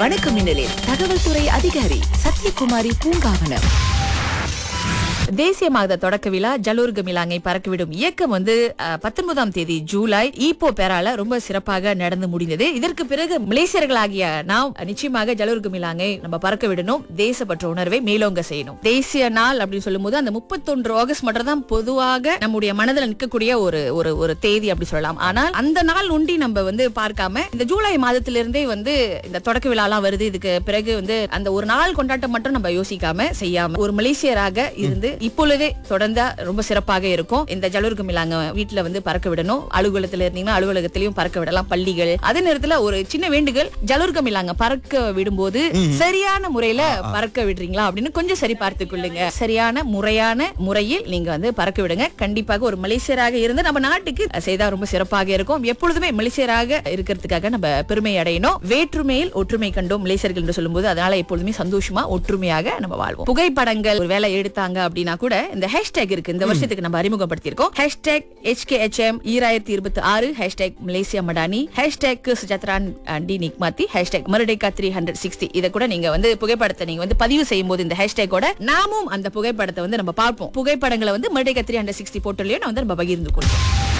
வணக்கம் மின்னலில் தகவல் துறை அதிகாரி சத்யகுமாரி பூங்காவனம் தேசிய மாத தொடக்க விழா ஜலூர் கமிலாங்கை பறக்கவிடும் இயக்கம் வந்து அஹ், 19ஆம் தேதி ஜூலை ஈப்போ பேரால ரொம்ப சிறப்பாக நடந்து முடிந்தது இதற்கு பிறகு மலேசியர்களாகிய நாம் நிச்சயமாக ஜலூர் கமிலாங்கை நம்ம பறக்க விடணும் தேசப்பற்ற உணர்வை மேலோங்க செய்யணும் தேசிய நாள் அப்படின்னு சொல்லும்போது அந்த 31 ஆகஸ்ட் மட்டும் தான் பொதுவாக நம்முடைய மனதில் நிற்கக்கூடிய ஒரு ஒரு ஒரு தேதி அப்படி சொல்லலாம் ஆனால் அந்த நாள் உண்டி நம்ம வந்து பார்க்காம இந்த ஜூலை மாதத்திலிருந்தே வந்து இந்த தொடக்க விழாலாம் வருது இதுக்கு பிறகு வந்து அந்த ஒரு நாள் கொண்டாட்டம் மட்டும் நம்ம யோசிக்காம செய்யாம ஒரு மலேசியராக இருந்து இப்பொழுதே தொடர்ந்தா ரொம்ப சிறப்பாக இருக்கும் இந்த ஜலூர் கமிலாங்க வீட்டுல வந்து பறக்க விடணும் அலுவலகத்துல இருந்தீங்கன்னா அலுவலகத்திலயும் பறக்க விடலாம் பள்ளிகள் அதே நேரத்துல ஒரு சின்ன வேண்டுகள் ஜலூர் கமிலாங்க பறக்க விடும்போது சரியான முறையில பறக்க விடுறீங்களா அப்படின்னு கொஞ்சம் சரி பார்த்துக் கொள்ளுங்க சரியான முறையான முறையில் நீங்க வந்து பறக்க விடுங்க கண்டிப்பாக ஒரு மலேசியராக இருந்து நம்ம நாட்டுக்கு செய்தா ரொம்ப சிறப்பாக இருக்கும் எப்பொழுதுமே மலேசியராக இருக்கிறதுக்காக நம்ம பெருமை அடையணும் வேற்றுமையில் ஒற்றுமை கண்டோம் மலேசியர்கள் என்று சொல்லும்போது அதனால எப்பொழுதுமே சந்தோஷமா ஒற்றுமையாக நம்ம வாழ்வோம் புகைப்படங்கள் ஒரு வேலை எடுத்தாங்க அப்படின்னா கூட இந்த ஹேஷ்டேக் இருக்கு இந்த வருஷத்துக்கு நம்ம அறிமுகப்படுத்தியிருக்கோம் ஹேஷ்டேக் HKHM ஈராயிரத்தி இருபத்தி ஆறு ஹேஷ்டேக் மலேசியா மடானி ஹேஷ்டேக் சுஜத்ரான் டி நிக்மாத்தி hashtag Merdeka three hundred sixty இதை கூட நீங்க வந்து புகைப்படத்தை நீங்க வந்து பதிவு செய்யும் போது இந்த ஹேஷ்டேக்கோட நாமும் அந்த புகைப்படத்தை வந்து நம்ம பார்ப்போம் புகைப்படங்களை வந்து மருடைக்கா த்ரீ ஹண்ட்ரட் சிக்ஸ்டி போட்டோலயும் வந்து நம்ம பகிர்ந்து கொள்வோம்